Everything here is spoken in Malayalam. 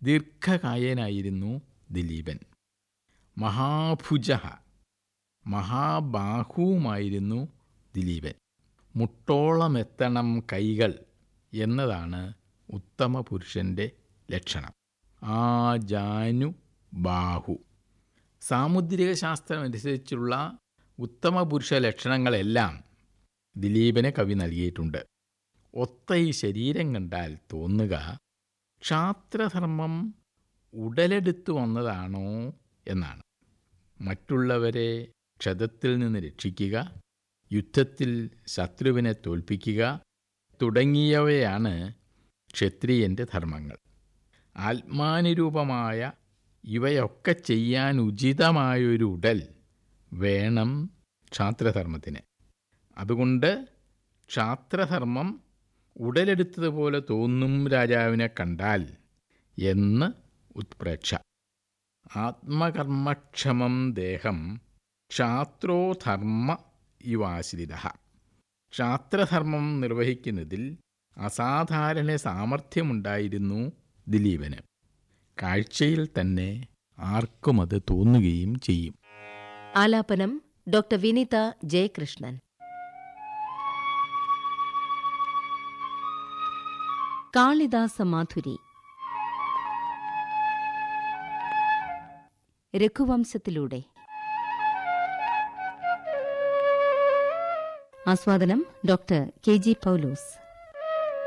ദീർഘകായനായിരുന്നു ദിലീപൻ മഹാഭുജ മഹാബാഹുവുമായിരുന്നു ദിലീപൻ മുട്ടോളമെത്തണം കൈകൾ എന്നതാണ് ഉത്തമ പുരുഷൻ്റെ ലക്ഷണം ആ ജാനു ബാഹു സാമുദ്രിക ശാസ്ത്രം അനുസരിച്ചുള്ള ഉത്തമ പുരുഷ ലക്ഷണങ്ങളെല്ലാം ദിലീപന് കവി നൽകിയിട്ടുണ്ട് ഒത്ത ഈ ശരീരം കണ്ടാൽ തോന്നുക ക്ഷാത്രധർമ്മം ഉടലെടുത്തു വന്നതാണോ എന്നാണ് മറ്റുള്ളവരെ ക്ഷതത്തിൽ നിന്ന് രക്ഷിക്കുക യുദ്ധത്തിൽ ശത്രുവിനെ തോൽപ്പിക്കുക തുടങ്ങിയവയാണ് ക്ഷത്രിയൻ്റെ ധർമ്മങ്ങൾ ആത്മാനുരൂപമായ ഇവയൊക്കെ ചെയ്യാൻ ഉചിതമായൊരു ഉടൽ വേണം ക്ഷാത്രധർമ്മത്തിന് അതുകൊണ്ട് ക്ഷാത്രധർമ്മം ഉടലെടുത്തതുപോലെ തോന്നും രാജാവിനെ കണ്ടാൽ എന്ന് ഉത്പ്രേക്ഷ ആത്മകർമ്മക്ഷമം ദേഹം ക്ഷാത്രോ ധർമ്മ ഇവാശ്രിത ക്ഷാത്രധർമ്മം നിർവഹിക്കുന്നതിൽ അസാധാരണ സാമർഥ്യമുണ്ടായിരുന്നു ദിലീപന് കാഴ്ചയിൽ തന്നെ ആർക്കും അത് തോന്നുകയും ചെയ്യും ആലാപനം ഡോക്ടർ വിനീത ജയകൃഷ്ണൻ കാളിദാസ മാധുരി രഘുവംശത്തിലൂടെ ആസ്വാദനം ഡോക്ടർ കെ ജി പൗലോസ്